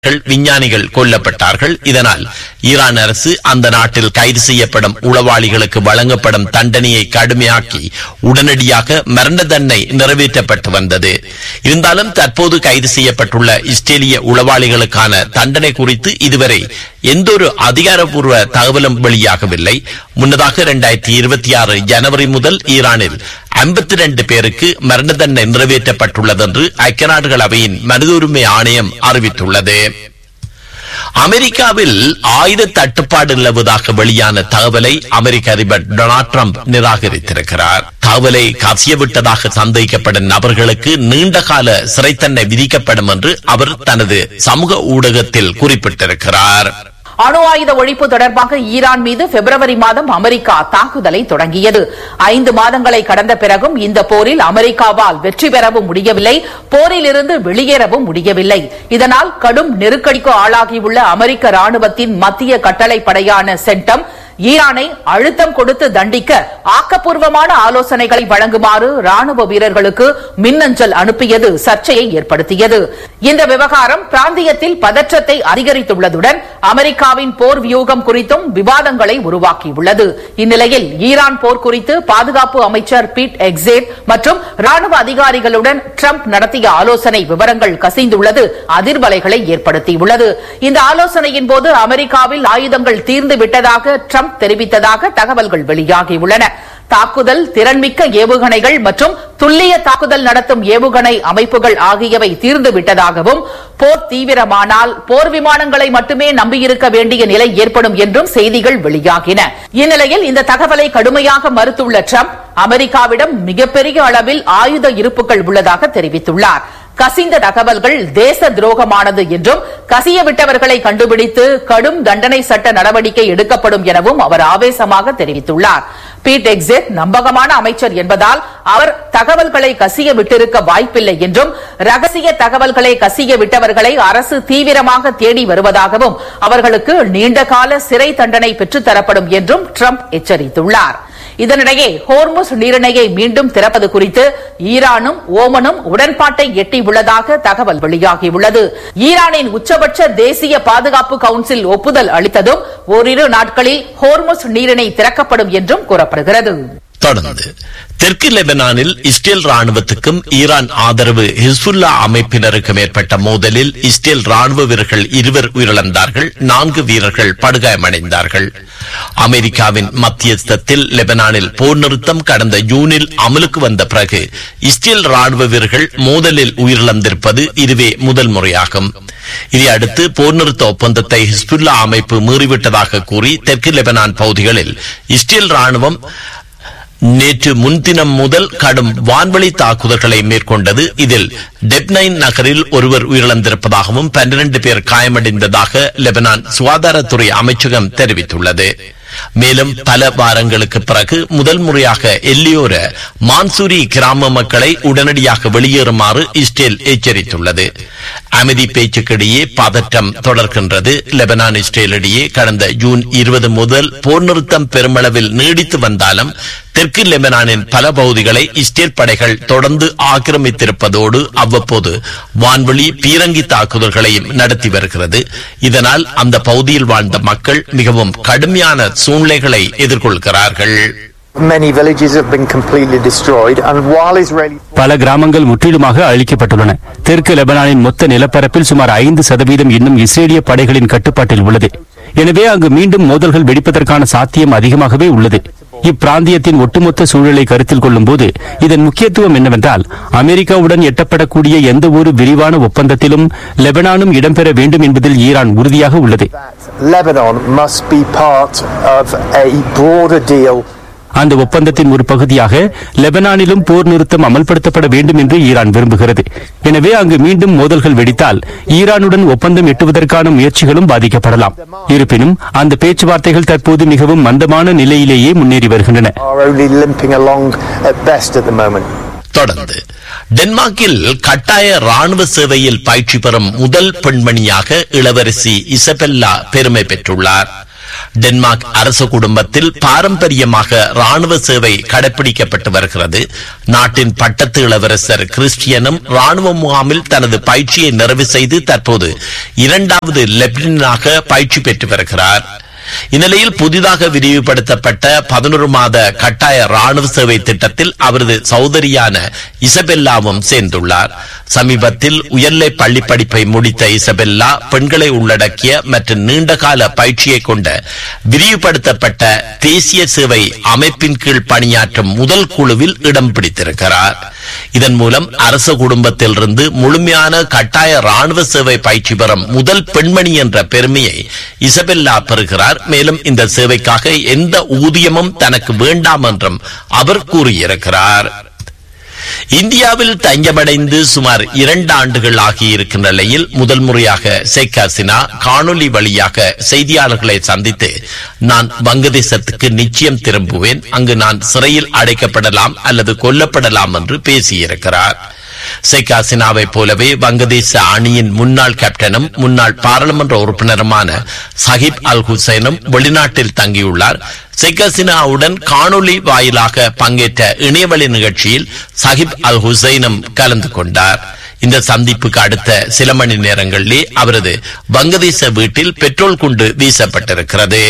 விஞ்ஞானிகள் கொல்லப்பட்டார்கள் இதனால் ஈரான் அரசு அந்த நாட்டில் கைது செய்யப்படும் உளவாளிகளுக்கு வழங்கப்படும் தண்டனையை கடுமையாக்கி உடனடியாக மரண தண்டனை நிறைவேற்றப்பட்டு வந்தது இருந்தாலும் தற்போது கைது செய்யப்பட்டுள்ள இஸ்ரேலிய உளவாளிகளுக்கான தண்டனை குறித்து இதுவரை எந்தொரு அதிகாரப்பூர்வ தகவலும் வெளியாகவில்லை முன்னதாக இரண்டாயிரத்தி இருபத்தி ஆறு ஜனவரி முதல் ஈரானில் ஐம்பத்தி ரெண்டு பேருக்கு மரண தண்டனை நிறைவேற்றப்பட்டுள்ளது என்று ஐக்கிய நாடுகள் அவையின் மனித உரிமை ஆணையம் அறிவித்துள்ளது அமெரிக்காவில் ஆயுத தட்டுப்பாடு நிலவுவதாக வெளியான தகவலை அமெரிக்க அதிபர் டொனால்ட் ட்ரம்ப் நிராகரித்திருக்கிறார் தகவலை கசியவிட்டதாக சந்தேகிக்கப்படும் நபர்களுக்கு நீண்டகால சிறை தண்டனை விதிக்கப்படும் என்று அவர் தனது சமூக ஊடகத்தில் குறிப்பிட்டிருக்கிறார் அணு ஆயுத ஒழிப்பு தொடர்பாக ஈரான் மீது பிப்ரவரி மாதம் அமெரிக்கா தாக்குதலை தொடங்கியது ஐந்து மாதங்களை கடந்த பிறகும் இந்த போரில் அமெரிக்காவால் வெற்றி பெறவும் முடியவில்லை போரிலிருந்து வெளியேறவும் முடியவில்லை இதனால் கடும் நெருக்கடிக்கு ஆளாகியுள்ள அமெரிக்க ராணுவத்தின் மத்திய கட்டளை படையான சென்டம் ஈரானை அழுத்தம் கொடுத்து தண்டிக்க ஆக்கப்பூர்வமான ஆலோசனைகளை வழங்குமாறு ராணுவ வீரர்களுக்கு மின்னஞ்சல் அனுப்பியது சர்ச்சையை ஏற்படுத்தியது இந்த விவகாரம் பிராந்தியத்தில் பதற்றத்தை அதிகரித்துள்ளதுடன் அமெரிக்காவின் போர் வியூகம் குறித்தும் விவாதங்களை உருவாக்கியுள்ளது இந்நிலையில் ஈரான் போர் குறித்து பாதுகாப்பு அமைச்சர் பீட் எக்ஸேட் மற்றும் ராணுவ அதிகாரிகளுடன் ட்ரம்ப் நடத்திய ஆலோசனை விவரங்கள் கசிந்துள்ளது அதிர்வலைகளை ஏற்படுத்தியுள்ளது இந்த ஆலோசனையின் போது அமெரிக்காவில் ஆயுதங்கள் தீர்ந்து விட்டதாக ட்ரம்ப் தெரிவித்ததாக தகவல்கள் வெளியாகியுள்ளன தாக்குதல் திறன்மிக்க ஏவுகணைகள் மற்றும் துல்லிய தாக்குதல் நடத்தும் ஏவுகணை அமைப்புகள் ஆகியவை தீர்ந்து விட்டதாகவும் போர் தீவிரமானால் போர் விமானங்களை மட்டுமே நம்பியிருக்க வேண்டிய நிலை ஏற்படும் என்றும் செய்திகள் வெளியாகின இந்நிலையில் இந்த தகவலை கடுமையாக மறுத்துள்ள ட்ரம்ப் அமெரிக்காவிடம் மிகப்பெரிய அளவில் ஆயுத இருப்புகள் உள்ளதாக தெரிவித்துள்ளார் கசிந்த தகவல்கள் தேச துரோகமானது என்றும் கசிய விட்டவர்களை கண்டுபிடித்து கடும் தண்டனை சட்ட நடவடிக்கை எடுக்கப்படும் எனவும் அவர் ஆவேசமாக தெரிவித்துள்ளார் பீட் எக்ஸெட் நம்பகமான அமைச்சர் என்பதால் அவர் தகவல்களை கசிய விட்டிருக்க வாய்ப்பில்லை என்றும் ரகசிய தகவல்களை கசிய விட்டவர்களை அரசு தீவிரமாக தேடி வருவதாகவும் அவர்களுக்கு நீண்டகால சிறை தண்டனை பெற்றுத்தரப்படும் என்றும் ட்ரம்ப் எச்சரித்துள்ளார் இதனிடையே ஹோர்முஸ் நீரிணையை மீண்டும் திறப்பது குறித்து ஈரானும் ஓமனும் உடன்பாட்டை எட்டியுள்ளதாக தகவல் வெளியாகியுள்ளது ஈரானின் உச்சபட்ச தேசிய பாதுகாப்பு கவுன்சில் ஒப்புதல் அளித்ததும் ஓரிரு நாட்களில் ஹோர்முஸ் நீரிணை திறக்கப்படும் என்றும் கூறப்படுகிறது தொடர்ந்து தெற்கு லெபனானில் இஸ்ரேல் ராணுவத்துக்கும் ஈரான் ஆதரவு ஹிஸ்புல்லா அமைப்பினருக்கும் ஏற்பட்ட மோதலில் இஸ்ரேல் ராணுவ வீரர்கள் இருவர் உயிரிழந்தார்கள் நான்கு வீரர்கள் படுகாயமடைந்தார்கள் அமெரிக்காவின் மத்தியஸ்தத்தில் லெபனானில் போர் நிறுத்தம் கடந்த ஜூனில் அமலுக்கு வந்த பிறகு இஸ்ரேல் ராணுவ வீரர்கள் மோதலில் உயிரிழந்திருப்பது இதுவே முதல் முறையாகும் இதையடுத்து போர் நிறுத்த ஒப்பந்தத்தை ஹிஸ்புல்லா அமைப்பு மீறிவிட்டதாக கூறி தெற்கு லெபனான் பகுதிகளில் இஸ்ரேல் ராணுவம் நேற்று முன்தினம் முதல் கடும் வான்வழி தாக்குதல்களை மேற்கொண்டது இதில் டெப்னைன் நகரில் ஒருவர் உயிரிழந்திருப்பதாகவும் பன்னிரண்டு பேர் காயமடைந்ததாக லெபனான் சுகாதாரத்துறை அமைச்சகம் தெரிவித்துள்ளது மேலும் பல வாரங்களுக்கு பிறகு முதல் முறையாக எல்லியோர மான்சூரி கிராம மக்களை உடனடியாக வெளியேறுமாறு இஸ்ரேல் எச்சரித்துள்ளது அமைதி பேச்சுக்கிடையே பதற்றம் தொடர்கின்றது லெபனான் இஸ்ரேல் இடையே கடந்த ஜூன் இருபது முதல் போர் நிறுத்தம் பெருமளவில் நீடித்து வந்தாலும் தெற்கு லெபனானின் பல பகுதிகளை இஸ்ரேல் படைகள் தொடர்ந்து ஆக்கிரமித்திருப்பதோடு அவ்வப்போது வான்வழி பீரங்கி தாக்குதல்களையும் நடத்தி வருகிறது இதனால் அந்த பகுதியில் வாழ்ந்த மக்கள் மிகவும் கடுமையான சூழ்நிலைகளை எதிர்கொள்கிறார்கள் Many villages have been completely destroyed, and while Israeli பல கிராமங்கள் முற்றிலுமாக அழிக்கப்பட்டுள்ளன தெற்கு லெபனானின் மொத்த நிலப்பரப்பில் சுமார் ஐந்து சதவீதம் இன்னும் இஸ்ரேலிய படைகளின் கட்டுப்பாட்டில் உள்ளது எனவே அங்கு மீண்டும் மோதல்கள் வெடிப்பதற்கான சாத்தியம் அதிகமாகவே உள்ளது இப்பிராந்தியத்தின் ஒட்டுமொத்த சூழலை கருத்தில் கொள்ளும்போது இதன் முக்கியத்துவம் என்னவென்றால் அமெரிக்காவுடன் எட்டப்படக்கூடிய எந்த ஒரு விரிவான ஒப்பந்தத்திலும் லெபனானும் இடம்பெற வேண்டும் என்பதில் ஈரான் உறுதியாக உள்ளது Lebanon must be part of a broader deal அந்த ஒப்பந்தத்தின் ஒரு பகுதியாக லெபனானிலும் போர் நிறுத்தம் அமல்படுத்தப்பட வேண்டும் என்று ஈரான் விரும்புகிறது எனவே அங்கு மீண்டும் மோதல்கள் வெடித்தால் ஈரானுடன் ஒப்பந்தம் எட்டுவதற்கான முயற்சிகளும் பாதிக்கப்படலாம் இருப்பினும் அந்த பேச்சுவார்த்தைகள் தற்போது மிகவும் மந்தமான நிலையிலேயே முன்னேறி வருகின்றன are only limping along at best at the moment. தொடர்ந்து டென்மார்க்கில் கட்டாய ராணுவ சேவையில் பயிற்சி பெறும் முதல் பெண்மணியாக இளவரசி இசபெல்லா பெருமை பெற்றுள்ளார் டென்மார்க் அரச குடும்பத்தில் பாரம்பரியமாக ராணுவ சேவை கடைபிடிக்கப்பட்டு வருகிறது நாட்டின் பட்டத்து இளவரசர் கிறிஸ்டியனும் ராணுவ முகாமில் தனது பயிற்சியை நிறைவு செய்து தற்போது இரண்டாவது லெப்டினனாக பயிற்சி பெற்று வருகிறார் இந்நிலையில் புதிதாக விரிவுபடுத்தப்பட்ட பதினொரு மாத கட்டாய ராணுவ சேவை திட்டத்தில் அவரது சகோதரியான இசபெல்லாவும் சேர்ந்துள்ளார் சமீபத்தில் உயர்நிலை பள்ளி படிப்பை முடித்த இசபெல்லா பெண்களை உள்ளடக்கிய மற்றும் நீண்டகால பயிற்சியை கொண்ட விரிவுபடுத்தப்பட்ட தேசிய சேவை அமைப்பின் கீழ் பணியாற்றும் முதல் குழுவில் இடம் பிடித்திருக்கிறார் இதன் மூலம் அரச குடும்பத்திலிருந்து முழுமையான கட்டாய ராணுவ சேவை பயிற்சி பெறும் முதல் பெண்மணி என்ற பெருமையை இசபெல்லா பெறுகிறார் மேலும் இந்த சேவைக்காக எந்த ஊதியமும் தனக்கு வேண்டாம் என்றும் அவர் கூறியிருக்கிறார் இந்தியாவில் தஞ்சமடைந்து சுமார் இரண்டு ஆண்டுகள் ஆகியிருக்கின்ற நிலையில் முதல் முறையாக ஷேக் ஹசீனா காணொலி வழியாக செய்தியாளர்களை சந்தித்து நான் வங்கதேசத்துக்கு நிச்சயம் திரும்புவேன் அங்கு நான் சிறையில் அடைக்கப்படலாம் அல்லது கொல்லப்படலாம் என்று பேசியிருக்கிறார் ஷேக் ஹசீனாவை போலவே வங்கதேச அணியின் முன்னாள் கேப்டனும் முன்னாள் பாராளுமன்ற உறுப்பினருமான சஹிப் அல் ஹுசைனும் வெளிநாட்டில் தங்கியுள்ளார் ஷேக் ஹசீனாவுடன் காணொலி வாயிலாக பங்கேற்ற இணையவழி நிகழ்ச்சியில் சஹிப் அல் ஹுசைனும் கலந்து கொண்டார் இந்த சந்திப்புக்கு அடுத்த சில மணி நேரங்களிலே அவரது வங்கதேச வீட்டில் பெட்ரோல் குண்டு வீசப்பட்டிருக்கிறது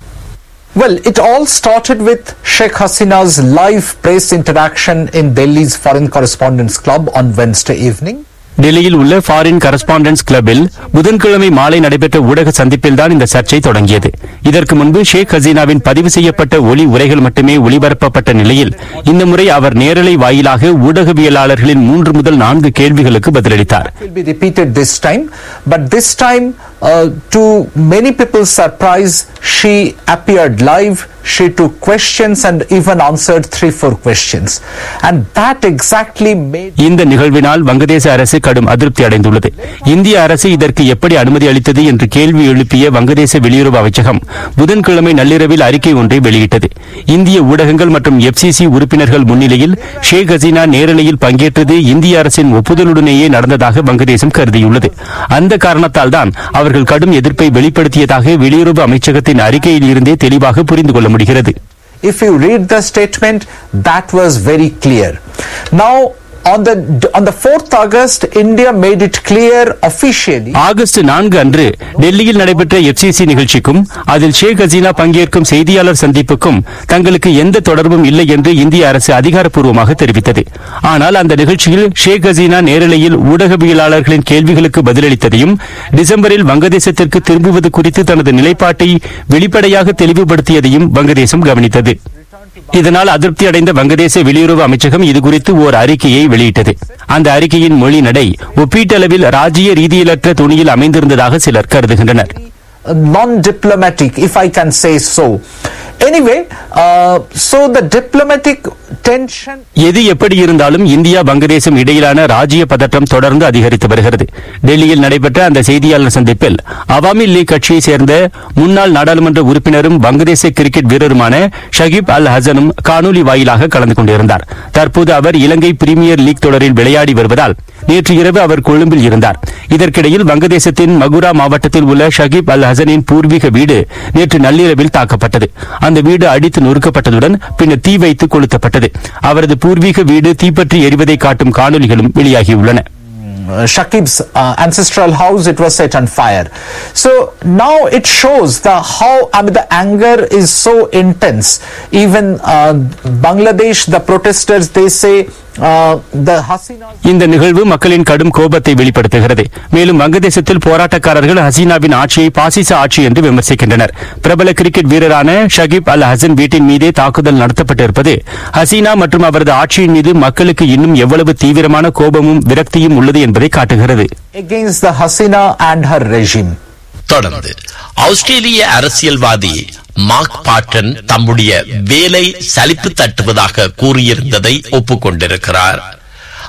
Well, it all started with Sheikh Hasina's live press interaction in Delhi's Foreign Correspondents Club on Wednesday evening. டெல்லியில் உள்ள ஃபாரின் கரஸ்பாண்டன்ஸ் கிளப்பில் புதன்கிழமை மாலை நடைபெற்ற ஊடக சந்திப்பில்தான் இந்த சர்ச்சை தொடங்கியது இதற்கு முன்பு ஷேக் ஹசீனாவின் பதிவு செய்யப்பட்ட ஒலி உரைகள் மட்டுமே ஒளிபரப்பப்பட்ட நிலையில் இந்த முறை அவர் நேரலை வாயிலாக ஊடகவியலாளர்களின் மூன்று முதல் நான்கு கேள்விகளுக்கு பதிலளித்தார் will be repeated this time, but this time, uh, to many people's surprise, she appeared live. She took questions and even answered three, four questions, and that exactly made. இந்த நிகழ்வினால் வங்கதேச அரசு கடும் அதிருப்தி அடைந்துள்ளது இந்திய அரசு இதற்கு எப்படி அனுமதி அளித்தது என்று கேள்வி எழுப்பிய வங்கதேச வெளியுறவு அமைச்சகம் புதன்கிழமை நள்ளிரவில் அறிக்கை ஒன்றை வெளியிட்டது இந்திய ஊடகங்கள் மற்றும் எஃப்சிசி உறுப்பினர்கள் முன்னிலையில் ஷேக் ஹசீனா நேரலையில் பங்கேற்றது இந்திய அரசின் ஒப்புதலுடனேயே நடந்ததாக வங்கதேசம் கருதியுள்ளது அந்த காரணத்தால் தான் அவர்கள் கடும் எதிர்ப்பை வெளிப்படுத்தியதாக வெளியுறவு அமைச்சகத்தின் அறிக்கையில் இருந்தே தெளிவாக புரிந்து கொள்ள முடிகிறது If you read the statement, that was very clear. Now, on the on the 4th August, India made it clear officially. August நான்கு அன்று டெல்லியில் நடைபெற்ற எஃப்சிசி நிகழ்ச்சிக்கும் அதில் ஷேக் ஹசீனா பங்கேற்கும் செய்தியாளர் சந்திப்புக்கும் தங்களுக்கு எந்த தொடர்பும் இல்லை என்று இந்திய அரசு அதிகாரப்பூர்வமாக தெரிவித்தது ஆனால் அந்த நிகழ்ச்சியில் ஷேக் ஹசீனா நேரலையில் ஊடகவியலாளர்களின் கேள்விகளுக்கு பதிலளித்ததையும் டிசம்பரில் வங்கதேசத்திற்கு திரும்புவது குறித்து தனது நிலைப்பாட்டை வெளிப்படையாக தெளிவுபடுத்தியதையும் வங்கதேசம் கவனித்தது இதனால் அதிருப்தி அடைந்த வங்கதேச வெளியுறவு அமைச்சகம் இதுகுறித்து ஓர் அறிக்கையை வெளியிட்டது அந்த அறிக்கையின் மொழி நடை ஒப்பீட்டளவில் ராஜ்ய ரீதியிலற்ற துணியில் அமைந்திருந்ததாக சிலர் கருதுகின்றனர் uh, non-diplomatic, if I can say so. Anyway, uh, so the diplomatic tension எது எப்படி இருந்தாலும் இந்தியா வங்கதேசம் இடையிலான ராஜ்ய பதற்றம் தொடர்ந்து அதிகரித்து வருகிறது டெல்லியில் நடைபெற்ற அந்த செய்தியாளர் சந்திப்பில் அவாமி லீக் கட்சியைச் சேர்ந்த முன்னாள் நாடாளுமன்ற உறுப்பினரும் வங்கதேச கிரிக்கெட் வீரருமான ஷகிப் அல் ஹசனும் காணொலி வாயிலாக கலந்து கொண்டிருந்தார் தற்போது அவர் இலங்கை பிரீமியர் லீக் தொடரில் விளையாடி வருவதால் நேற்று இரவு அவர் கொழும்பில் இருந்தார் இதற்கிடையில் வங்கதேசத்தின் மகுரா மாவட்டத்தில் உள்ள ஷகிப் அல் ஹசனின் பூர்வீக வீடு நேற்று நள்ளிரவில் தாக்கப்பட்டது அந்த வீடு அடித்து நொறுக்கப்பட்டதுடன் பின்னர் தீ வைத்து கொளுத்தப்பட்டது அவரது பூர்வீக வீடு தீப்பற்றி எரிவதை காட்டும் காணொலிகளும் வெளியாகியுள்ளன uh, Shakib's uh, ancestral house, it was set on fire. So now it shows the how I mean the anger is so intense. Even uh, Bangladesh, the protesters, they say uh, the Hasina. இந்த நிகழ்வு மக்களின் கடும் கோபத்தை வெளிப்படுத்துகிறது மேலும் வங்கதேசத்தில் போராட்டக்காரர்கள் ஹசீனாவின் ஆட்சியை பாசிச ஆட்சி என்று விமர்சிக்கின்றனர் பிரபல கிரிக்கெட் வீரரான ஷகிப் அல் ஹசன் வீட்டின் மீதே தாக்குதல் நடத்தப்பட்டிருப்பது ஹசீனா மற்றும் அவரது ஆட்சியின் மீது மக்களுக்கு இன்னும் எவ்வளவு தீவிரமான கோபமும் விரக்தியும் உள்ளது என்பதை காட்டுகிறது against the Hasina and her regime. தொடர்ந்து ஆஸ்திரேலிய அரசியல்வாதி மார்க் பாட்டன் தம்முடைய வேலை சலிப்பு தட்டுவதாக கூறியிருந்ததை ஒப்புக்கொண்டிருக்கிறார்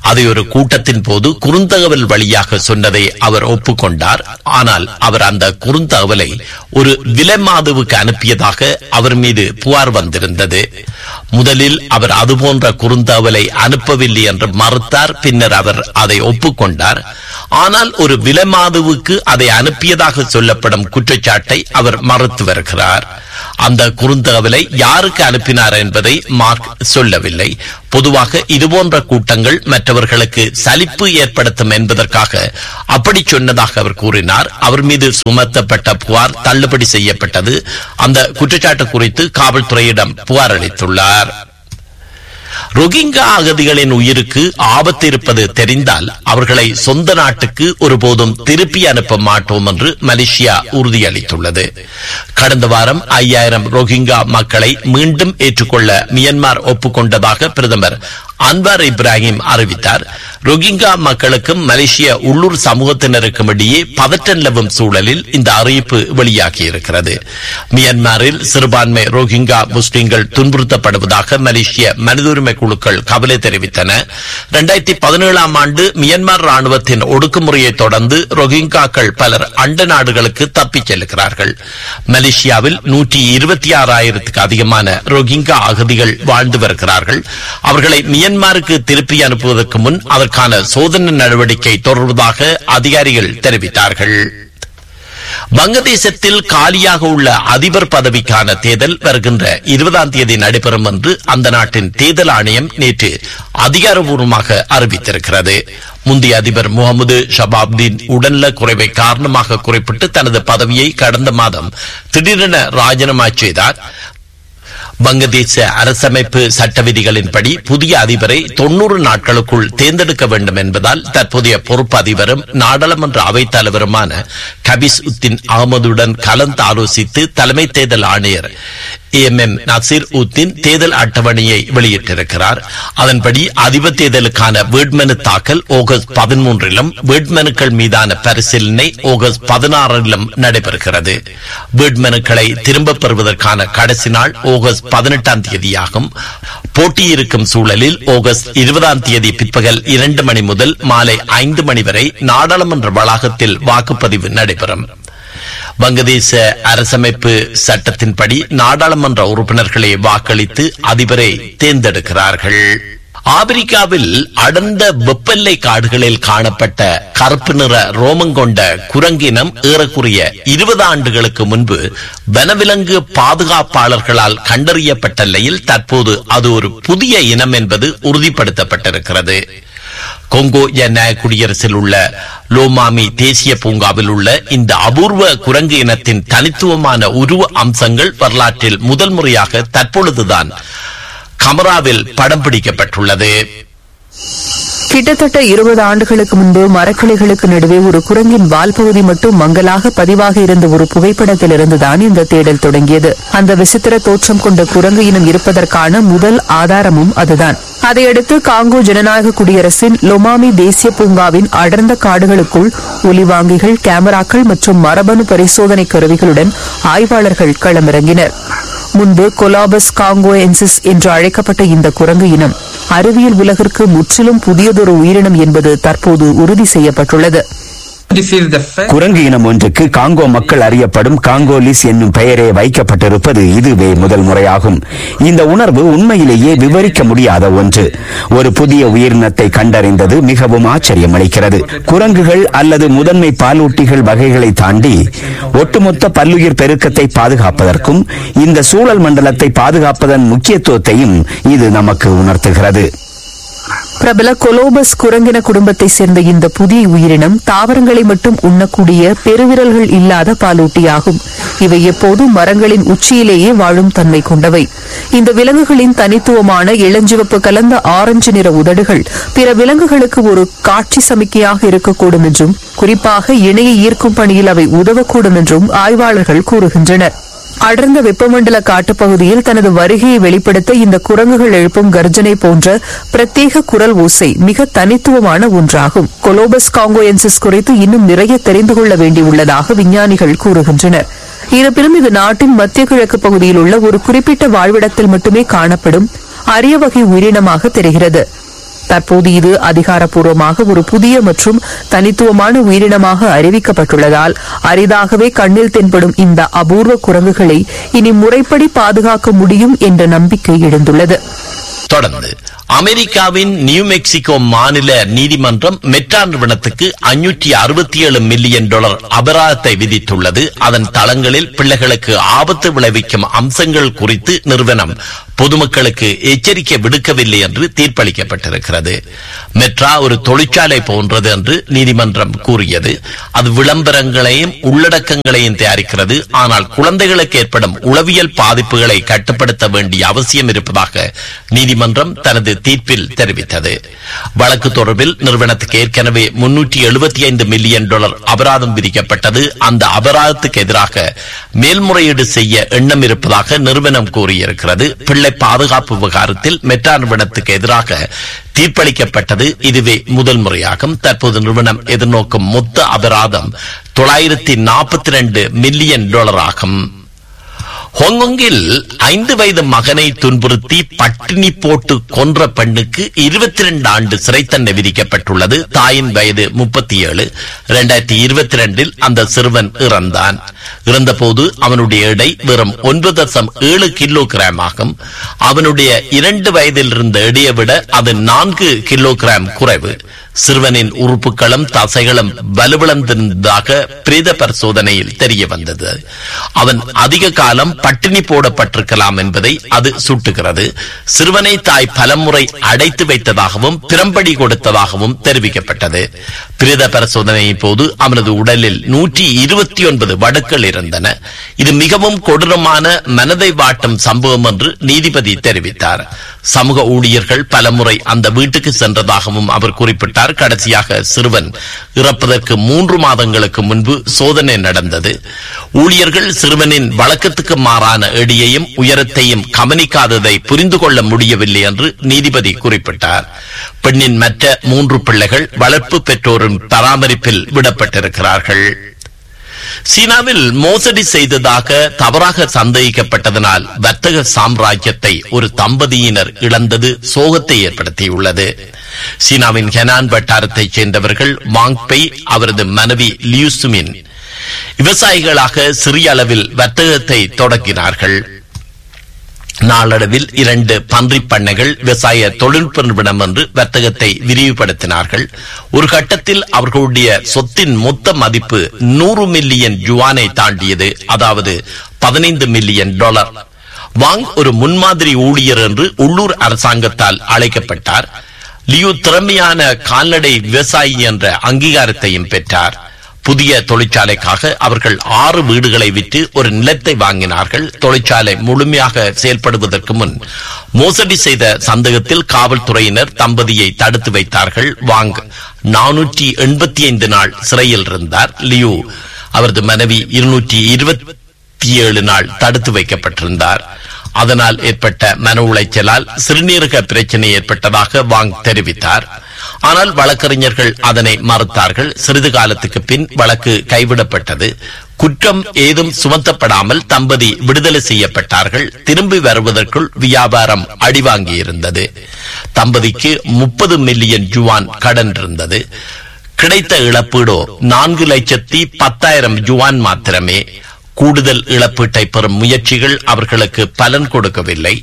அதை ஒரு கூட்டத்தின் போது குறுந்தகவல் வழியாக சொன்னதை அவர் ஒப்புக்கொண்டார் ஆனால் அவர் அந்த குறுந்தகவலை ஒரு விலைமாதுவுக்கு அனுப்பியதாக அவர் மீது புகார் வந்திருந்தது முதலில் அவர் அதுபோன்ற குறுந்தகவலை அனுப்பவில்லை என்று மறுத்தார் பின்னர் அவர் அதை ஒப்புக்கொண்டார் ஆனால் ஒரு விலைமாதுவுக்கு அதை அனுப்பியதாக சொல்லப்படும் குற்றச்சாட்டை அவர் மறுத்து வருகிறார் அந்த குறுந்தகவலை யாருக்கு அனுப்பினார் என்பதை மார்க் சொல்லவில்லை பொதுவாக இதுபோன்ற கூட்டங்கள் மற்றவர்களுக்கு சலிப்பு ஏற்படுத்தும் என்பதற்காக அப்படி சொன்னதாக அவர் கூறினார் அவர் மீது சுமத்தப்பட்ட புகார் தள்ளுபடி செய்யப்பட்டது அந்த குற்றச்சாட்டு குறித்து காவல்துறையிடம் புகார் அளித்துள்ளார் ரொகிங்கா அகதிகளின் உயிருக்கு ஆபத்து இருப்பது தெரிந்தால் அவர்களை சொந்த நாட்டுக்கு ஒருபோதும் திருப்பி அனுப்ப மாட்டோம் என்று மலேசியா உறுதியளித்துள்ளது கடந்த வாரம் ஐயாயிரம் ரொஹிங்கா மக்களை மீண்டும் ஏற்றுக்கொள்ள மியன்மார் ஒப்புக்கொண்டதாக பிரதமர் அன்வார் இப்ராஹிம் அறிவித்தார் ரொஹிங்கா மக்களுக்கும் மலேசிய உள்ளூர் சமூகத்தினருக்கும் இடையே பதற்றம் நிலவும் சூழலில் இந்த அறிவிப்பு வெளியாகி இருக்கிறது மியான்மரில் சிறுபான்மை ரோஹிங்கா முஸ்லிம்கள் துன்புறுத்தப்படுவதாக மலேசிய மனித உரிமை குழுக்கள் கவலை தெரிவித்தன இரண்டாயிரத்தி பதினேழாம் ஆண்டு மியான்மர் ராணுவத்தின் ஒடுக்குமுறையை தொடர்ந்து ரோஹிங்காக்கள் பலர் அண்ட நாடுகளுக்கு தப்பிச் செல்கிறார்கள் மலேசியாவில் நூற்றி இருபத்தி ஆறாயிரத்துக்கு அதிகமான ரோஹிங்கா அகதிகள் வாழ்ந்து வருகிறார்கள் அவர்களை மியன்மாருக்கு திருப்பி அனுப்புவதற்கு முன் அதற்கான சோதனை நடவடிக்கை தொடர்வதாக அதிகாரிகள் தெரிவித்தார்கள் வங்கதேசத்தில் காலியாக உள்ள அதிபர் பதவிக்கான தேர்தல் வருகின்ற இருபதாம் தேதி நடைபெறும் என்று அந்த நாட்டின் தேர்தல் ஆணையம் நேற்று அதிகாரப்பூர்வமாக அறிவித்திருக்கிறது முந்தைய அதிபர் முகமது ஷபாப்தீன் உடல்நல குறைவை காரணமாக குறிப்பிட்டு தனது பதவியை கடந்த மாதம் திடீரென ராஜினாமா செய்தார் வங்கதேச அரசமைப்பு சட்ட விதிகளின்படி புதிய அதிபரை தொன்னூறு நாட்களுக்குள் தேர்ந்தெடுக்க வேண்டும் என்பதால் தற்போதைய பொறுப்பு அதிபரும் நாடாளுமன்ற அவைத் தலைவருமான கபிஸ் உத்தின் அகமதுடன் கலந்து ஆலோசித்து தலைமை தேர்தல் ஆணையர் எம் எம் நசீர் உத்தின் தேர்தல் அட்டவணையை வெளியிட்டிருக்கிறார் அதன்படி அதிபர் தேர்தலுக்கான வேட்புமனு தாக்கல் ஆகஸ்ட் பதிமூன்றிலும் வேட்புமனுக்கள் மீதான பரிசீலனை ஆகஸ்ட் பதினாறிலும் நடைபெறுகிறது வேட்புமனுக்களை திரும்பப் பெறுவதற்கான கடைசி நாள் ஆகஸ்ட் பதினெட்டாம் தேதியாகும் போட்டியிருக்கும் சூழலில் ஆகஸ்ட் இருபதாம் தேதி பிற்பகல் இரண்டு மணி முதல் மாலை ஐந்து மணி வரை நாடாளுமன்ற வளாகத்தில் வாக்குப்பதிவு நடைபெறும் வங்கதேச அரசமைப்பு சட்டத்தின்படி நாடாளுமன்ற உறுப்பினர்களை வாக்களித்து அதிபரை தேர்ந்தெடுக்கிறார்கள் ஆப்பிரிக்காவில் அடர்ந்த வெப்பெல்லை காடுகளில் காணப்பட்ட கருப்பு நிற ரோமம் கொண்ட குரங்கினம் ஏறக்குறைய இருபது ஆண்டுகளுக்கு முன்பு வனவிலங்கு பாதுகாப்பாளர்களால் கண்டறியப்பட்ட நிலையில் தற்போது அது ஒரு புதிய இனம் என்பது உறுதிப்படுத்தப்பட்டிருக்கிறது கொங்கோ ஜனநாயக குடியரசில் உள்ள லோமாமி தேசிய பூங்காவில் உள்ள இந்த அபூர்வ குரங்கு இனத்தின் தனித்துவமான உருவ அம்சங்கள் வரலாற்றில் முதல் முறையாக தற்பொழுதுதான் கமராவில் படம் பிடிக்கப்பட்டுள்ளது கிட்டத்தட்ட இருபது ஆண்டுகளுக்கு முன்பு மரக்கிளைகளுக்கு நடுவே ஒரு குரங்கின் வால் பகுதி மட்டும் மங்கலாக பதிவாக இருந்த ஒரு புகைப்படத்தில் இருந்துதான் இந்த தேடல் தொடங்கியது அந்த விசித்திர தோற்றம் கொண்ட குரங்கு இனம் இருப்பதற்கான முதல் ஆதாரமும் அதுதான் அதையடுத்து காங்கோ ஜனநாயக குடியரசின் லொமாமி தேசிய பூங்காவின் அடர்ந்த காடுகளுக்குள் ஒலிவாங்கிகள் கேமராக்கள் மற்றும் மரபணு பரிசோதனை கருவிகளுடன் ஆய்வாளர்கள் களமிறங்கினர் முன்பு கொலாபஸ் காங்கோஎன்சிஸ் என்று அழைக்கப்பட்ட இந்த குரங்கு இனம் அறிவியல் உலகிற்கு முற்றிலும் புதியதொரு உயிரினம் என்பது தற்போது உறுதி செய்யப்பட்டுள்ளது குரங்கு இனம் ஒன்றுக்கு காங்கோ மக்கள் அறியப்படும் காங்கோலிஸ் என்னும் பெயரே வைக்கப்பட்டிருப்பது இதுவே முதல் முறையாகும் இந்த உணர்வு உண்மையிலேயே விவரிக்க முடியாத ஒன்று ஒரு புதிய உயிரினத்தை கண்டறிந்தது மிகவும் ஆச்சரியமளிக்கிறது குரங்குகள் அல்லது முதன்மை பாலூட்டிகள் வகைகளை தாண்டி ஒட்டுமொத்த பல்லுயிர் பெருக்கத்தை பாதுகாப்பதற்கும் இந்த சூழல் மண்டலத்தை பாதுகாப்பதன் முக்கியத்துவத்தையும் இது நமக்கு உணர்த்துகிறது பிரபல கொலோபஸ் குரங்கின குடும்பத்தை சேர்ந்த இந்த புதிய உயிரினம் தாவரங்களை மட்டும் உண்ணக்கூடிய பெருவிரல்கள் இல்லாத பாலூட்டியாகும் இவை எப்போதும் மரங்களின் உச்சியிலேயே வாழும் தன்மை கொண்டவை இந்த விலங்குகளின் தனித்துவமான இளஞ்சிவப்பு கலந்த ஆரஞ்சு நிற உதடுகள் பிற விலங்குகளுக்கு ஒரு காட்சி சமிக்கையாக இருக்கக்கூடும் என்றும் குறிப்பாக இணையை ஈர்க்கும் பணியில் அவை உதவக்கூடும் என்றும் ஆய்வாளர்கள் கூறுகின்றனர் அடர்ந்த வெப்பமண்டல காட்டுப்பகுதியில் தனது வருகையை வெளிப்படுத்த இந்த குரங்குகள் எழுப்பும் கர்ஜனை போன்ற பிரத்யேக குரல் ஓசை மிக தனித்துவமான ஒன்றாகும் கொலோபஸ் காங்கோயன்சிஸ் குறித்து இன்னும் நிறைய தெரிந்து கொள்ள வேண்டியுள்ளதாக விஞ்ஞானிகள் கூறுகின்றனர் இருப்பினும் இது நாட்டின் மத்திய கிழக்கு பகுதியில் உள்ள ஒரு குறிப்பிட்ட வாழ்விடத்தில் மட்டுமே காணப்படும் அரிய வகை உயிரினமாக தெரிகிறது தற்போது இது அதிகாரப்பூர்வமாக ஒரு புதிய மற்றும் தனித்துவமான உயிரினமாக அறிவிக்கப்பட்டுள்ளதால் அரிதாகவே கண்ணில் தென்படும் இந்த அபூர்வ குரங்குகளை இனி முறைப்படி பாதுகாக்க முடியும் என்ற நம்பிக்கை எழுந்துள்ளது தொடர்ந்து அமெரிக்காவின் நியூ மெக்சிகோ மாநில நீதிமன்றம் மெட்ரா நிறுவனத்துக்கு அஞ்சூற்றி அறுபத்தி ஏழு மில்லியன் டாலர் அபராதத்தை விதித்துள்ளது அதன் தளங்களில் பிள்ளைகளுக்கு ஆபத்து விளைவிக்கும் அம்சங்கள் குறித்து நிறுவனம் பொதுமக்களுக்கு எச்சரிக்கை விடுக்கவில்லை என்று தீர்ப்பளிக்கப்பட்டிருக்கிறது மெட்ரா ஒரு தொழிற்சாலை போன்றது என்று நீதிமன்றம் கூறியது அது விளம்பரங்களையும் உள்ளடக்கங்களையும் தயாரிக்கிறது ஆனால் குழந்தைகளுக்கு ஏற்படும் உளவியல் பாதிப்புகளை கட்டுப்படுத்த வேண்டிய அவசியம் இருப்பதாக நீதிமன்றம் தனது தீர்ப்பில் தெரிவித்தது வழக்கு தொடர்பில் நிறுவனத்துக்கு ஏற்கனவே முன்னூற்றி எழுபத்தி ஐந்து மில்லியன் டாலர் அபராதம் விதிக்கப்பட்டது அந்த அபராதத்துக்கு எதிராக மேல்முறையீடு செய்ய எண்ணம் இருப்பதாக நிறுவனம் கூறியிருக்கிறது பிள்ளை பாதுகாப்பு விவகாரத்தில் மெட்ரா நிறுவனத்துக்கு எதிராக தீர்ப்பளிக்கப்பட்டது இதுவே முதல் முறையாகும் தற்போது நிறுவனம் எதிர்நோக்கும் மொத்த அபராதம் தொள்ளாயிரத்தி நாற்பத்தி ரெண்டு மில்லியன் டாலர் ஆகும் ஹாங்காங்கில் ஐந்து வயது மகனை துன்புறுத்தி பட்டினி போட்டு கொன்ற பெண்ணுக்கு இருபத்தி ரெண்டு ஆண்டு சிறை தண்டனை விதிக்கப்பட்டுள்ளது தாயின் வயது முப்பத்தி ஏழு இரண்டாயிரத்தி இருபத்தி ரெண்டில் அந்த சிறுவன் இறந்தான் இறந்தபோது அவனுடைய எடை வெறும் ஒன்பது தசம் ஏழு கிலோகிராம் ஆகும் அவனுடைய இரண்டு வயதில் இருந்த எடையை விட அது நான்கு கிலோகிராம் குறைவு சிறுவனின் உறுப்புகளும் தசைகளும் வலுவிழந்திருந்ததாக பிரேத பரிசோதனையில் தெரிய வந்தது அவன் அதிக காலம் பட்டினி போடப்பட்டிருக்கலாம் என்பதை அது சுட்டுகிறது சிறுவனை தாய் பலமுறை அடைத்து வைத்ததாகவும் பிரம்படி கொடுத்ததாகவும் தெரிவிக்கப்பட்டது பிரேத பரிசோதனையின் போது அவனது உடலில் நூற்றி இருபத்தி ஒன்பது வடுக்கள் இருந்தன இது மிகவும் கொடூரமான மனதை வாட்டும் சம்பவம் என்று நீதிபதி தெரிவித்தார் சமூக ஊழியர்கள் பலமுறை அந்த வீட்டுக்கு சென்றதாகவும் அவர் குறிப்பிட்டார் கடைசியாக சிறுவன் இறப்பதற்கு மூன்று மாதங்களுக்கு முன்பு சோதனை நடந்தது ஊழியர்கள் சிறுவனின் வழக்கத்துக்கு மாறான எடியையும் உயரத்தையும் கவனிக்காததை புரிந்து கொள்ள முடியவில்லை என்று நீதிபதி குறிப்பிட்டார் பெண்ணின் மற்ற மூன்று பிள்ளைகள் வளர்ப்பு பெற்றோரின் பராமரிப்பில் விடப்பட்டிருக்கிறார்கள் சீனாவில் மோசடி செய்ததாக தவறாக சந்தேகிக்கப்பட்டதனால் வர்த்தக சாம்ராஜ்யத்தை ஒரு தம்பதியினர் இழந்தது சோகத்தை ஏற்படுத்தியுள்ளது சீனாவின் ஹெனான் வட்டாரத்தைச் சேர்ந்தவர்கள் வாங்பை அவரது மனைவி லியூசுமின் விவசாயிகளாக சிறிய அளவில் வர்த்தகத்தை தொடங்கினார்கள் நாளடைவில் இரண்டு பன்றி பண்ணைகள் விவசாய தொழில்நுட்ப நிறுவனம் என்று வர்த்தகத்தை விரிவுபடுத்தினார்கள் ஒரு கட்டத்தில் அவர்களுடைய சொத்தின் மொத்த மதிப்பு நூறு மில்லியன் யுவானை தாண்டியது அதாவது பதினைந்து மில்லியன் டாலர் வாங் ஒரு முன்மாதிரி ஊழியர் என்று உள்ளூர் அரசாங்கத்தால் அழைக்கப்பட்டார் லியூ திறமையான கால்நடை விவசாயி என்ற அங்கீகாரத்தையும் பெற்றார் புதிய தொழிற்சாலைக்காக அவர்கள் ஆறு வீடுகளை விற்று ஒரு நிலத்தை வாங்கினார்கள் தொழிற்சாலை முழுமையாக செயல்படுவதற்கு முன் மோசடி செய்த சந்தேகத்தில் காவல்துறையினர் தம்பதியை தடுத்து வைத்தார்கள் வாங் நானூற்றி எண்பத்தி ஐந்து நாள் சிறையில் இருந்தார் லியூ அவரது மனைவி இருநூற்றி இருபத்தி ஏழு நாள் தடுத்து வைக்கப்பட்டிருந்தார் அதனால் ஏற்பட்ட மன உளைச்சலால் சிறுநீரக பிரச்சனை ஏற்பட்டதாக வாங் தெரிவித்தார் ஆனால் வழக்கறிஞர்கள் அதனை மறுத்தார்கள் சிறிது காலத்துக்கு பின் வழக்கு கைவிடப்பட்டது குற்றம் ஏதும் சுமத்தப்படாமல் தம்பதி விடுதலை செய்யப்பட்டார்கள் திரும்பி வருவதற்குள் வியாபாரம் அடிவாங்கியிருந்தது தம்பதிக்கு முப்பது மில்லியன் ஜுவான் கடன் இருந்தது கிடைத்த இழப்பீடோ நான்கு லட்சத்தி பத்தாயிரம் ஜுவான் மாத்திரமே கூடுதல் இழப்பீட்டை பெறும் முயற்சிகள் அவர்களுக்கு பலன் கொடுக்கவில்லை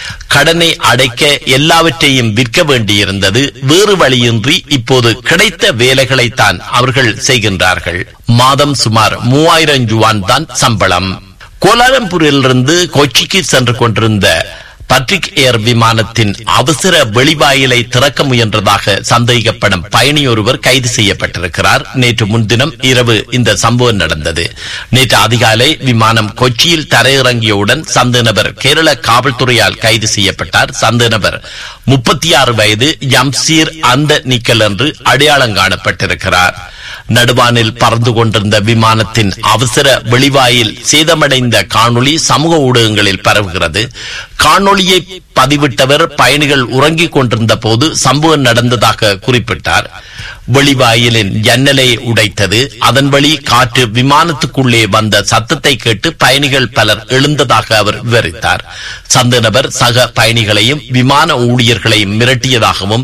கடனை அடைக்க எல்லாவற்றையும் விற்க வேண்டியிருந்தது வேறு வழியின்றி இப்போது கிடைத்த வேலைகளைத்தான் அவர்கள் செய்கின்றார்கள் மாதம் சுமார் மூவாயிரம் ஜுவான் தான் சம்பளம் கோலாலம்பூரிலிருந்து கொச்சிக்கு சென்று கொண்டிருந்த பட்ரிக் ஏர் விமானத்தின் அவசர வெளிவாயிலை திறக்க முயன்றதாக சந்தேகிக்கப்படும் பயணி ஒருவர் கைது செய்யப்பட்டிருக்கிறார் நேற்று முன்தினம் இரவு இந்த சம்பவம் நடந்தது நேற்று அதிகாலை விமானம் கொச்சியில் தரையிறங்கியவுடன் சந்த நபர் கேரள காவல்துறையால் கைது செய்யப்பட்டார் சந்த நபர் முப்பத்தி ஆறு வயது யம்சீர் அந்த நிக்கல் என்று அடையாளம் காணப்பட்டிருக்கிறார் நடுவானில் பறந்து கொண்டிருந்த விமானத்தின் அவசர வெளிவாயில் சேதமடைந்த காணொளி சமூக ஊடகங்களில் பரவுகிறது காணொளியை பதிவிட்டவர் பயணிகள் உறங்கிக் கொண்டிருந்த போது சம்பவம் நடந்ததாக குறிப்பிட்டார் வெளிவாயிலின் ஜன்னலை உடைத்தது அதன் வழி காற்று விமானத்துக்குள்ளே வந்த சத்தத்தை கேட்டு பயணிகள் பலர் எழுந்ததாக அவர் விவரித்தார் சந்த நபர் சக பயணிகளையும் விமான ஊழியர்களையும் மிரட்டியதாகவும்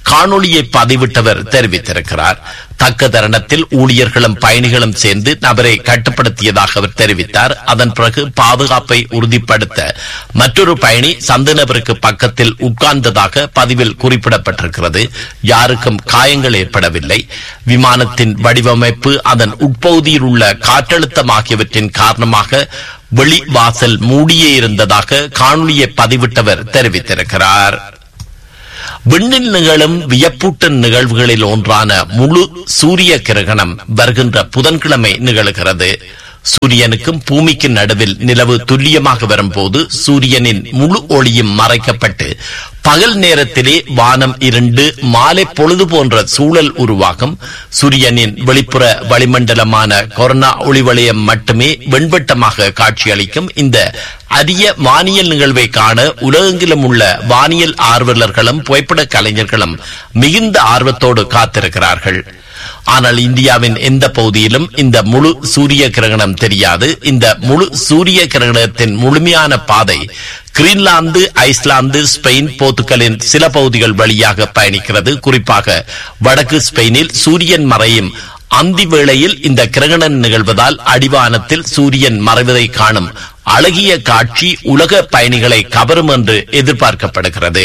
காணொளியை பதிவிட்டவர் தெரிவித்திருக்கிறார் தக்க தருணத்தில் ஊழியர்களும் பயணிகளும் சேர்ந்து நபரை கட்டுப்படுத்தியதாக அவர் தெரிவித்தார் அதன் பிறகு பாதுகாப்பை உறுதிப்படுத்த மற்றொரு பயணி சந்த நபருக்கு பக்கத்தில் உட்கார்ந்ததாக பதிவில் குறிப்பிடப்பட்டிருக்கிறது யாருக்கும் காயங்கள் ஏற்படவில்லை விமானத்தின் வடிவமைப்பு அதன் உட்பகுதியில் உள்ள காற்றழுத்தம் ஆகியவற்றின் காரணமாக வெளி வாசல் மூடியே இருந்ததாக காணொலியை பதிவிட்டவர் தெரிவித்திருக்கிறார் விண்ணில் நிகழும் வியப்பூட்டும் நிகழ்வுகளில் ஒன்றான முழு சூரிய கிரகணம் வருகின்ற புதன்கிழமை நிகழ்கிறது சூரியனுக்கும் பூமிக்கும் நடுவில் நிலவு துல்லியமாக வரும்போது சூரியனின் முழு ஒளியும் மறைக்கப்பட்டு பகல் நேரத்திலே வானம் இருண்டு மாலை பொழுது போன்ற சூழல் உருவாகும் சூரியனின் வெளிப்புற வளிமண்டலமான கொரோனா ஒளிவலயம் மட்டுமே வெண்வட்டமாக காட்சியளிக்கும் இந்த அரிய வானியல் நிகழ்வை காண உலகெங்கிலும் உள்ள வானியல் ஆர்வலர்களும் புகைப்பட கலைஞர்களும் மிகுந்த ஆர்வத்தோடு காத்திருக்கிறார்கள் ஆனால் இந்தியாவின் எந்த பகுதியிலும் இந்த முழு சூரிய கிரகணம் தெரியாது இந்த முழு சூரிய கிரகணத்தின் முழுமையான பாதை கிரீன்லாந்து ஐஸ்லாந்து ஸ்பெயின் போர்த்துகலின் சில பகுதிகள் வழியாக பயணிக்கிறது குறிப்பாக வடக்கு ஸ்பெயினில் சூரியன் மறையும் அந்தி வேளையில் இந்த கிரகணம் நிகழ்வதால் அடிவானத்தில் சூரியன் மறைவதை காணும் அழகிய காட்சி உலக பயணிகளை கவரும் என்று எதிர்பார்க்கப்படுகிறது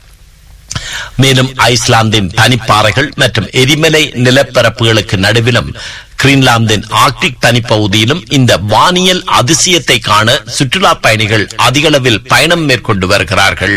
மேலும் ஐஸ்லாந்தின் தனிப்பாறைகள் மற்றும் எரிமலை நிலப்பரப்புகளுக்கு நடுவிலும் கிரீன்லாந்தின் ஆர்க்டிக் தனிப்பகுதியிலும் இந்த வானியல் அதிசயத்தை காண சுற்றுலா பயணிகள் அதிகளவில் பயணம் மேற்கொண்டு வருகிறார்கள்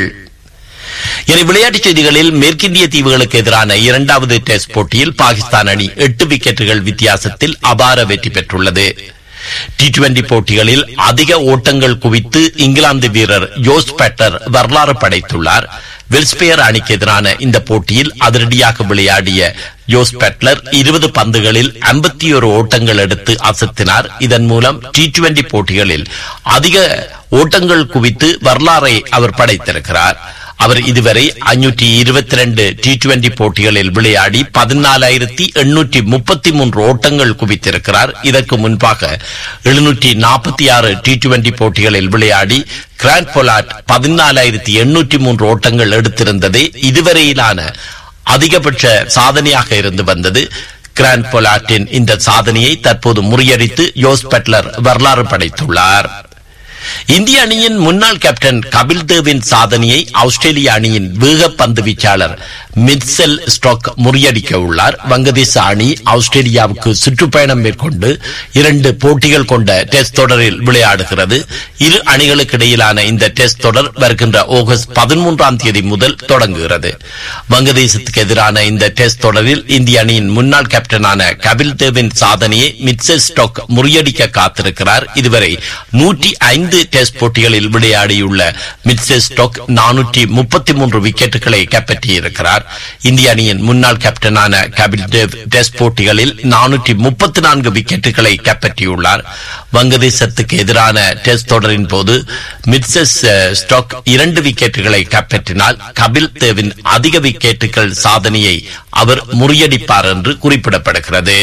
இனி விளையாட்டுச் செய்திகளில் மேற்கிந்திய தீவுகளுக்கு எதிரான இரண்டாவது டெஸ்ட் போட்டியில் பாகிஸ்தான் அணி எட்டு விக்கெட்டுகள் வித்தியாசத்தில் அபார வெற்றி பெற்றுள்ளது டி டுவெண்டி போட்டிகளில் அதிக ஓட்டங்கள் குவித்து இங்கிலாந்து வீரர் ஜோஸ் பேட்டர் வரலாறு படைத்துள்ளார் வெல்ஸ்பேயர் அணிக்கு எதிரான இந்த போட்டியில் அதிரடியாக விளையாடிய ஜோஸ் பெட்லர் இருபது பந்துகளில் ஐம்பத்தி ஒரு ஓட்டங்கள் எடுத்து அசத்தினார் இதன் மூலம் டி டுவெண்டி போட்டிகளில் அதிக ஓட்டங்கள் குவித்து வரலாறை அவர் படைத்திருக்கிறார் அவர் இதுவரை ஐநூற்றி இருபத்தி ரெண்டு டி டுவெண்டி போட்டிகளில் விளையாடி பதினாலாயிரத்தி எண்ணூற்றி முப்பத்தி மூன்று ஓட்டங்கள் குவித்திருக்கிறார் இதற்கு முன்பாக எழுநூற்றி நாற்பத்தி ஆறு டி டுவெண்டி போட்டிகளில் விளையாடி கிராண்ட் பொலாட் பதினாலாயிரத்தி எண்ணூற்றி மூன்று ஓட்டங்கள் எடுத்திருந்ததே இதுவரையிலான அதிகபட்ச சாதனையாக இருந்து வந்தது கிராண்ட் பொலாட்டின் இந்த சாதனையை தற்போது முறியடித்து யோஸ் பெட்லர் வரலாறு படைத்துள்ளார் இந்திய அணியின் முன்னாள் கேப்டன் கபில் தேவின் சாதனையை ஆஸ்திரேலிய அணியின் வேகப்பந்து வீச்சாளர் மிட்செல் ஸ்டாக் முறியடிக்க உள்ளார் வங்கதேச அணி ஆஸ்திரேலியாவுக்கு சுற்றுப்பயணம் மேற்கொண்டு இரண்டு போட்டிகள் கொண்ட டெஸ்ட் தொடரில் விளையாடுகிறது இரு அணிகளுக்கு இடையிலான இந்த டெஸ்ட் தொடர் வருகின்ற ஆகஸ்ட் பதிமூன்றாம் தேதி முதல் தொடங்குகிறது வங்கதேசத்துக்கு எதிரான இந்த டெஸ்ட் தொடரில் இந்திய அணியின் முன்னாள் கேப்டனான கபில் தேவின் சாதனையை மிட்செல் ஸ்டாக் முறியடிக்க காத்திருக்கிறார் இதுவரை நூற்றி ஐந்து டெஸ்ட் போட்டிகளில் விளையாடியுள்ள மிட்செல் ஸ்டாக் நானூற்றி முப்பத்தி மூன்று விக்கெட்டுகளை கைப்பற்றியிருக்கிறார் இந்திய அணியின் முன்னாள் கேப்டனான கபில் தேவ் டெஸ்ட் போட்டிகளில் நானூற்றி முப்பத்தி நான்கு விக்கெட்டுகளை கைப்பற்றியுள்ளார் வங்கதேசத்துக்கு எதிரான டெஸ்ட் தொடரின் போது மிட்சஸ் ஸ்டாக் இரண்டு விக்கெட்டுகளை கைப்பற்றினால் கபில் தேவின் அதிக விக்கெட்டுகள் சாதனையை அவர் முறியடிப்பார் என்று குறிப்பிடப்படுகிறது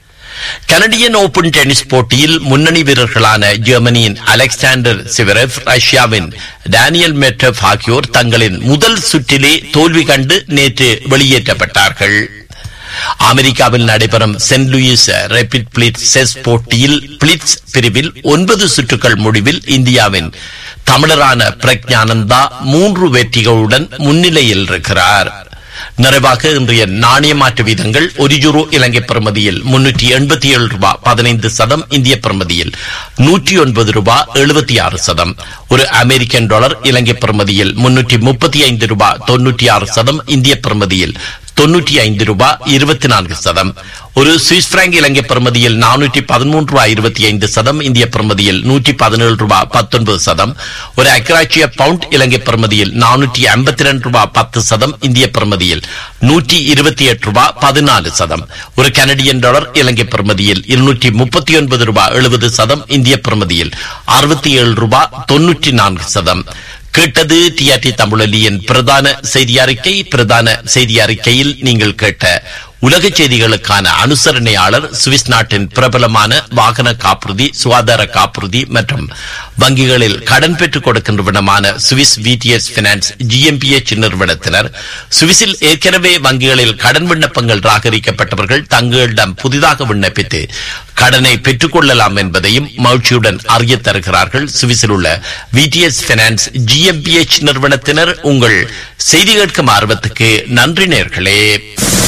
கனடியன் ஓபன் டென்னிஸ் போட்டியில் முன்னணி வீரர்களான ஜெர்மனியின் அலெக்சாண்டர் சிவரெவ் ரஷ்யாவின் டேனியல் மெட்ரப் ஆகியோர் தங்களின் முதல் சுற்றிலே தோல்வி கண்டு நேற்று வெளியேற்றப்பட்டார்கள் அமெரிக்காவில் நடைபெறும் Saint Louis rapid blitz chess போட்டியில் பிளிட்ஸ் பிரிவில் ஒன்பது சுற்றுகள் முடிவில் இந்தியாவின் தமிழரான பிரக்ஞானந்தா மூன்று வெற்றிகளுடன் முன்னிலையில் இருக்கிறார் நிறைவாக இன்றைய நாணய மாற்று வீதங்கள் ஒரு யூரோ இலங்கை பிரமதியில் முன்னூற்றி எண்பத்தி ஏழு ரூபாய் பதினைந்து சதம் இந்திய பிரமதியில் நூற்றி ஒன்பது ரூபாய் எழுபத்தி ஆறு சதம் ஒரு அமெரிக்கன் டாலர் இலங்கை பிரமதியில் முன்னூற்றி முப்பத்தி ஐந்து ரூபாய் தொன்னூற்றி ஆறு சதம் இந்திய பிரமதியில் தொன்னூற்றி ஐந்து ரூபாய் இருபத்தி நான்கு சதம் ஒரு சுவிஸ் பிராங்க் இலங்கை பிரமதியில் நானூற்றி பதிமூன்று ரூபாய் இருபத்தி ஐந்து சதம் இந்திய பிரமதியில் நூற்றி பதினேழு ரூபாய் பத்தொன்பது சதம் ஒரு அக்ராட்சிய பவுண்ட் இலங்கை பிரமதியில் நானூற்றி ஐம்பத்தி ரெண்டு ரூபாய் பத்து சதம் இந்திய பிரமதியில் நூற்றி இருபத்தி எட்டு ரூபாய் பதினாலு சதம் ஒரு கனடியன் டாலர் இலங்கை பிரமதியில் இருநூற்றி முப்பத்தி ஒன்பது ரூபாய் எழுபது சதம் இந்திய பிரமதியில் அறுபத்தி ஏழு ரூபாய் தொன்னூற்றி நான்கு சதம் கேட்டது டிஆர்டி தமிழொலியின் பிரதான செய்தி அறிக்கை பிரதான செய்தி அறிக்கையில் நீங்கள் கேட்ட உலக செய்திகளுக்கான அனுசரணையாளர் சுவிஸ் நாட்டின் பிரபலமான வாகன காப்புறுதி சுகாதார காப்புறுதி மற்றும் வங்கிகளில் கடன் பெற்றுக் கொடுக்கின்றவனமான சுவிஸ் விடிஎஸ் பினான்ஸ் ஜிஎம்பிஎச் நிறுவனத்தினர் சுவிஸில் ஏற்கனவே வங்கிகளில் கடன் விண்ணப்பங்கள் ராகரிக்கப்பட்டவர்கள் தங்களிடம் புதிதாக விண்ணப்பித்து கடனை பெற்றுக் கொள்ளலாம் என்பதையும் மகிழ்ச்சியுடன் அறியத் தருகிறார்கள் சுவிஸில் உள்ள விடிஎஸ் பினான்ஸ் ஜிஎம்பிஎச் நிறுவனத்தினர் உங்கள் செய்தி கேட்கும் ஆர்வத்துக்கு நன்றி நேர்களே